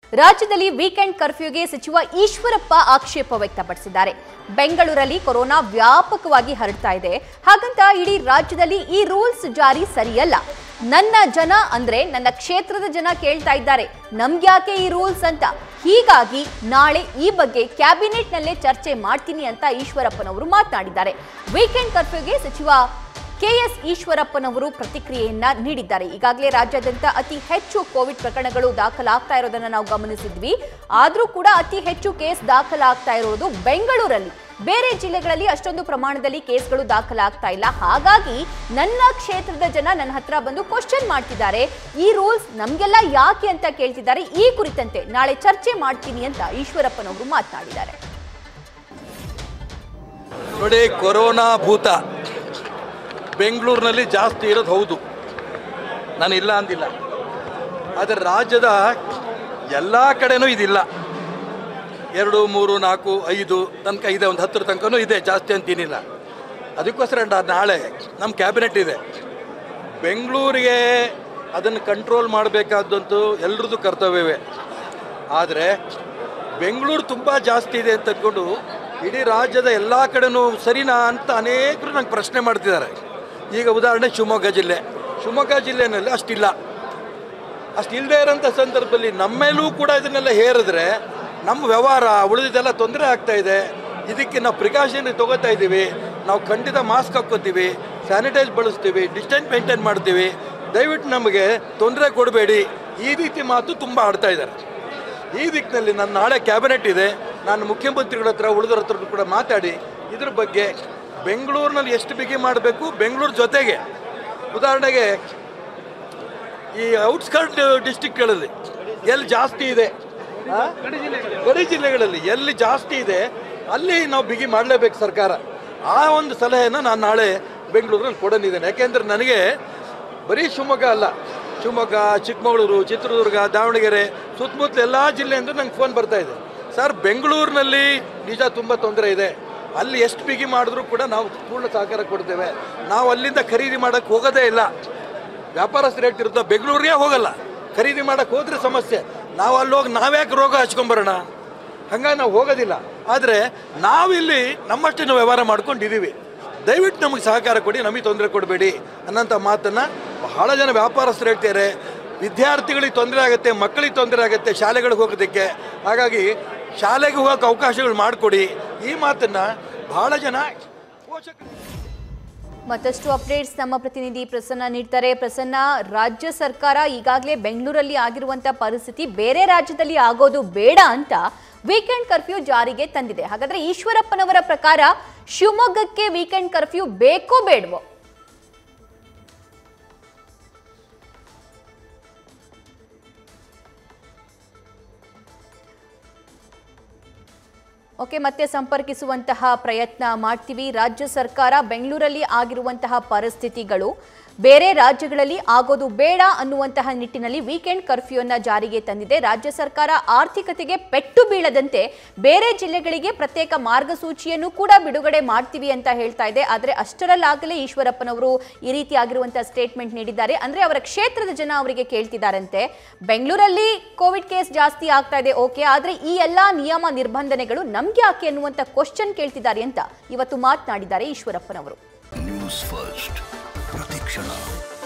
ರಾಜ್ಯದಲ್ಲಿ ವೀಕೆಂಡ್ ಕರ್ಫ್ಯೂಗೆ ಸಚಿವ ಈಶ್ವರಪ್ಪ ಆಕ್ಷೇಪ ವ್ಯಕ್ತಪಡಿಸಿದ್ದಾರೆ ಬೆಂಗಳೂರಲ್ಲಿ ಕೊರೋನಾ ವ್ಯಾಪಕವಾಗಿ ಹರಡ್ತಾ ಇದೆ ಹಾಗಂತ ಇಡೀ ರಾಜ್ಯದಲ್ಲಿ ಈ ರೂಲ್ಸ್ ಜಾರಿ ಸರಿಯಲ್ಲ ನನ್ನ ಜನ ಅಂದ್ರೆ ನನ್ನ ಕ್ಷೇತ್ರದ ಜನ ಕೇಳ್ತಾ ಇದ್ದಾರೆ ನಮ್ಗ್ಯಾಕೆ ಈ ರೂಲ್ಸ್ ಅಂತ ಹೀಗಾಗಿ ನಾಳೆ ಈ ಬಗ್ಗೆ ಕ್ಯಾಬಿನೆಟ್ನಲ್ಲೇ ಚರ್ಚೆ ಮಾಡ್ತೀನಿ ಅಂತ ಈಶ್ವರಪ್ಪನವರು ಮಾತನಾಡಿದ್ದಾರೆ ವೀಕೆಂಡ್ ಕರ್ಫ್ಯೂಗೆ ಸಚಿವ ಕೆಎಸ್ ಈಶ್ವರಪ್ಪನವರು ಪ್ರತಿಕ್ರಿಯೆಯನ್ನ ನೀಡಿದ್ದಾರೆ ಈಗಾಗಲೇ ರಾಜ್ಯಾದ್ಯಂತ ಅತಿ ಹೆಚ್ಚು ಕೋವಿಡ್ ಪ್ರಕರಣಗಳು ದಾಖಲಾಗ್ತಾ ಇರೋದನ್ನ ನಾವು ಗಮನಿಸಿದ್ವಿ ಆದ್ರೂ ಕೂಡ ಅತಿ ಹೆಚ್ಚು ಕೇಸ್ ದಾಖಲಾಗ್ತಾ ಇರೋದು ಬೆಂಗಳೂರಲ್ಲಿ ಬೇರೆ ಜಿಲ್ಲೆಗಳಲ್ಲಿ ಅಷ್ಟೊಂದು ಪ್ರಮಾಣದಲ್ಲಿ ಕೇಸ್ಗಳು ದಾಖಲಾಗ್ತಾ ಇಲ್ಲ ಹಾಗಾಗಿ ನನ್ನ ಕ್ಷೇತ್ರದ ಜನ ನನ್ನ ಹತ್ರ ಬಂದು ಕ್ವಶನ್ ಮಾಡ್ತಿದ್ದಾರೆ ಈ ರೂಲ್ಸ್ ನಮ್ಗೆಲ್ಲ ಯಾಕೆ ಅಂತ ಕೇಳ್ತಿದ್ದಾರೆ ಈ ಕುರಿತಂತೆ ನಾಳೆ ಚರ್ಚೆ ಮಾಡ್ತೀನಿ ಅಂತ ಈಶ್ವರಪ್ಪನವರು ಮಾತನಾಡಿದ್ದಾರೆ ನೋಡಿ ಕೊರೋನಾ ಭೂತ ಬೆಂಗಳೂರಿನಲ್ಲಿ ಜಾಸ್ತಿ ಇರೋದು ಹೌದು ನಾನು ಇಲ್ಲ ಅಂದಿಲ್ಲ ಆದರೆ ರಾಜ್ಯದ ಎಲ್ಲ ಕಡೆನೂ ಇದಿಲ್ಲ ಎರಡು ಮೂರು ನಾಲ್ಕು ಐದು ತನಕ ಇದೆ ಒಂದು ಹತ್ತರ ತನಕನೂ ಇದೆ ಜಾಸ್ತಿ ಅಂತೀನಿಲ್ಲ ಅದಕ್ಕೋಸ್ಕರ ನಾ- ನಾಳೆ ನಮ್ಮ ಕ್ಯಾಬಿನೆಟ್ ಇದೆ ಬೆಂಗಳೂರಿಗೆ ಅದನ್ನು ಕಂಟ್ರೋಲ್ ಮಾಡಬೇಕಾದಂತೂ ಎಲ್ರದ್ದು ಕರ್ತವ್ಯವೇ ಆದರೆ ಬೆಂಗಳೂರು ತುಂಬ ಜಾಸ್ತಿ ಇದೆ ಅಂತ ಅಂದ್ಕೊಂಡು ಇಡೀ ರಾಜ್ಯದ ಎಲ್ಲ ಕಡೆನೂ ಸರಿನಾ ಅಂತ ಅನೇಕರು ನಂಗೆ ಪ್ರಶ್ನೆ ಮಾಡ್ತಿದ್ದಾರೆ ಈಗ ಉದಾಹರಣೆ ಶಿವಮೊಗ್ಗ ಜಿಲ್ಲೆ ಶಿವಮೊಗ್ಗ ಜಿಲ್ಲೆನಲ್ಲಿ ಅಷ್ಟಿಲ್ಲ ಅಷ್ಟು ಇಲ್ಲದೆ ಇರೋಂಥ ಸಂದರ್ಭದಲ್ಲಿ ನಮ್ಮೇಲೂ ಕೂಡ ಇದನ್ನೆಲ್ಲ ಹೇರಿದ್ರೆ ನಮ್ಮ ವ್ಯವಹಾರ ಉಳಿದಿದ್ದೆಲ್ಲ ತೊಂದರೆ ಆಗ್ತಾ ಇದೆ ಇದಕ್ಕೆ ನಾವು ಪ್ರಿಕಾಷನ್ ತೊಗೋತಾ ಇದ್ದೀವಿ ನಾವು ಖಂಡಿತ ಮಾಸ್ಕ್ ಹಾಕ್ಕೋತೀವಿ ಸ್ಯಾನಿಟೈಸ್ ಬಳಸ್ತೀವಿ ಡಿಸ್ಟೆನ್ಸ್ ಮೇಂಟೈನ್ ಮಾಡ್ತೀವಿ ದಯವಿಟ್ಟು ನಮಗೆ ತೊಂದರೆ ಕೊಡಬೇಡಿ ಈ ರೀತಿ ಮಾತು ತುಂಬ ಆಡ್ತಾ ಇದ್ದಾರೆ ಈ ದಿಕ್ಕಿನಲ್ಲಿ ನನ್ನ ನಾಳೆ ಕ್ಯಾಬಿನೆಟ್ ಇದೆ ನಾನು ಮುಖ್ಯಮಂತ್ರಿಗಳ ಹತ್ರ ಉಳಿದರ ಹತ್ರ ಕೂಡ ಮಾತಾಡಿ ಇದ್ರ ಬಗ್ಗೆ ಬೆಂಗಳೂರಿನಲ್ಲಿ ಎಷ್ಟು ಬಿಗಿ ಮಾಡಬೇಕು ಬೆಂಗಳೂರು ಜೊತೆಗೆ ಉದಾಹರಣೆಗೆ ಈ ಔಟ್ಸ್ಕರ್ಟ್ ಡಿಸ್ಟಿಕ್ಗಳಲ್ಲಿ ಎಲ್ಲಿ ಜಾಸ್ತಿ ಇದೆ ಆ? ಗಡಿ ಜಿಲ್ಲೆಗಳಲ್ಲಿ ಎಲ್ಲಿ ಜಾಸ್ತಿ ಇದೆ ಅಲ್ಲಿ ನಾವು ಬಿಗಿ ಮಾಡಲೇಬೇಕು ಸರ್ಕಾರ ಆ ಒಂದು ಸಲಹೆನ ನಾನು ನಾಳೆ ಬೆಂಗಳೂರಲ್ಲಿ ಕೊಡಲಿದ್ದೇನೆ ಯಾಕೆಂದ್ರೆ ನನಗೆ ಬರೀ ಶಿವಮೊಗ್ಗ ಅಲ್ಲ ಶಿವಮೊಗ್ಗ ಚಿಕ್ಕಮಗಳೂರು ಚಿತ್ರದುರ್ಗ ದಾವಣಗೆರೆ ಸುತ್ತಮುತ್ತಲ ಎಲ್ಲ ಜಿಲ್ಲೆಯಿಂದ ನಂಗೆ ಫೋನ್ ಬರ್ತಾ ಇದೆ ಸರ್ ಬೆಂಗಳೂರಿನಲ್ಲಿ ನಿಜ ತುಂಬ ತೊಂದರೆ ಇದೆ ಅಲ್ಲಿ ಎಷ್ಟು ಬಿಗಿ ಮಾಡಿದ್ರೂ ಕೂಡ ನಾವು ಪೂರ್ಣ ಸಹಕಾರ ಕೊಡ್ತೇವೆ ನಾವು ಅಲ್ಲಿಂದ ಖರೀದಿ ಮಾಡೋಕ್ಕೆ ಹೋಗೋದೇ ಇಲ್ಲ ವ್ಯಾಪಾರಸ್ಥರು ಹೇಳ್ತಿರುತ್ತೋ ಬೆಂಗಳೂರಿಗೆ ಹೋಗಲ್ಲ ಖರೀದಿ ಮಾಡಕ್ಕೆ ಹೋದ್ರೆ ಸಮಸ್ಯೆ ನಾವು ಅಲ್ಲಿ ಹೋಗಿ ನಾವ್ಯಾಕೆ ರೋಗ ಹಚ್ಕೊಂಬರೋಣ ಹಂಗಾಗಿ ನಾವು ಹೋಗೋದಿಲ್ಲ ಆದರೆ ನಾವಿಲ್ಲಿ ನಮ್ಮಷ್ಟೇ ನಾವು ವ್ಯವಹಾರ ಮಾಡ್ಕೊಂಡಿದ್ದೀವಿ ದಯವಿಟ್ಟು ನಮಗೆ ಸಹಕಾರ ಕೊಡಿ ನಮಗೆ ತೊಂದರೆ ಕೊಡಬೇಡಿ ಅನ್ನೋಂಥ ಮಾತನ್ನು ಬಹಳ ಜನ ವ್ಯಾಪಾರಸ್ಥರು ಹೇಳ್ತಾರೆ ವಿದ್ಯಾರ್ಥಿಗಳಿಗೆ ತೊಂದರೆ ಆಗುತ್ತೆ ಮಕ್ಕಳಿಗೆ ತೊಂದರೆ ಆಗುತ್ತೆ ಶಾಲೆಗಳಿಗೆ ಹೋಗೋದಕ್ಕೆ ಹಾಗಾಗಿ ಶಾಲೆಗೆ ಹೋಗೋಕೆ ಅವಕಾಶಗಳು ಮಾಡಿಕೊಡಿ ಈ ಮಾತನ್ನು ಬಹಳ ಜನ ಪೋಷಕರು ಮತ್ತಷ್ಟು ಅಪ್ಡೇಟ್ಸ್ ನಮ್ಮ ಪ್ರತಿನಿಧಿ ಪ್ರಸನ್ನ ನೀಡ್ತಾರೆ ಪ್ರಸನ್ನ ರಾಜ್ಯ ಸರ್ಕಾರ ಈಗಾಗಲೇ ಬೆಂಗಳೂರಲ್ಲಿ ಆಗಿರುವಂತ ಪರಿಸ್ಥಿತಿ ಬೇರೆ ರಾಜ್ಯದಲ್ಲಿ ಆಗೋದು ಬೇಡ ಅಂತ ವೀಕೆಂಡ್ ಕರ್ಫ್ಯೂ ಜಾರಿಗೆ ತಂದಿದೆ ಹಾಗಾದ್ರೆ ಈಶ್ವರಪ್ಪನವರ ಪ್ರಕಾರ ಶಿವಮೊಗ್ಗಕ್ಕೆ ವೀಕೆಂಡ್ ಕರ್ಫ್ಯೂ ಬೇಕೋ ಬೇಡವೋ ಓಕೆ ಮತ್ತೆ ಸಂಪರ್ಕಿಸುವಂತಹ ಪ್ರಯತ್ನ ಮಾಡ್ತೀವಿ ರಾಜ್ಯ ಸರ್ಕಾರ ಬೆಂಗಳೂರಲ್ಲಿ ಆಗಿರುವಂತಹ ಪರಿಸ್ಥಿತಿಗಳು ಬೇರೆ ರಾಜ್ಯಗಳಲ್ಲಿ ಆಗೋದು ಬೇಡ ಅನ್ನುವಂತಹ ನಿಟ್ಟಿನಲ್ಲಿ ವೀಕೆಂಡ್ ಕರ್ಫ್ಯೂನ ಜಾರಿಗೆ ತಂದಿದೆ ರಾಜ್ಯ ಸರ್ಕಾರ ಆರ್ಥಿಕತೆಗೆ ಪೆಟ್ಟು ಬೀಳದಂತೆ ಬೇರೆ ಜಿಲ್ಲೆಗಳಿಗೆ ಪ್ರತ್ಯೇಕ ಮಾರ್ಗಸೂಚಿಯನ್ನು ಕೂಡ ಬಿಡುಗಡೆ ಮಾಡ್ತೀವಿ ಅಂತ ಹೇಳ್ತಾ ಇದೆ ಆದರೆ ಅಷ್ಟರಲ್ಲಾಗಲೇ ಈಶ್ವರಪ್ಪನವರು ಈ ರೀತಿ ಆಗಿರುವಂತಹ ಸ್ಟೇಟ್ಮೆಂಟ್ ನೀಡಿದ್ದಾರೆ ಅಂದ್ರೆ ಅವರ ಕ್ಷೇತ್ರದ ಜನ ಅವರಿಗೆ ಕೇಳ್ತಿದ್ದಾರಂತೆ ಬೆಂಗಳೂರಲ್ಲಿ ಕೋವಿಡ್ ಕೇಸ್ ಜಾಸ್ತಿ ಆಗ್ತಾ ಇದೆ ಓಕೆ ಆದ್ರೆ ಈ ಎಲ್ಲಾ ನಿಯಮ ನಿರ್ಬಂಧನೆಗಳು ನಮ್ಗೆ ಯಾಕೆ ಅನ್ನುವಂತ ಕ್ವಶನ್ ಕೇಳ್ತಿದ್ದಾರೆ ಅಂತ ಇವತ್ತು ಮಾತನಾಡಿದ್ದಾರೆ ಈಶ್ವರಪ್ಪನವರು ನ್ಯೂಸ್ ಫಸ್ಟ್ ಪ್ರತಿಕ್ಷಣ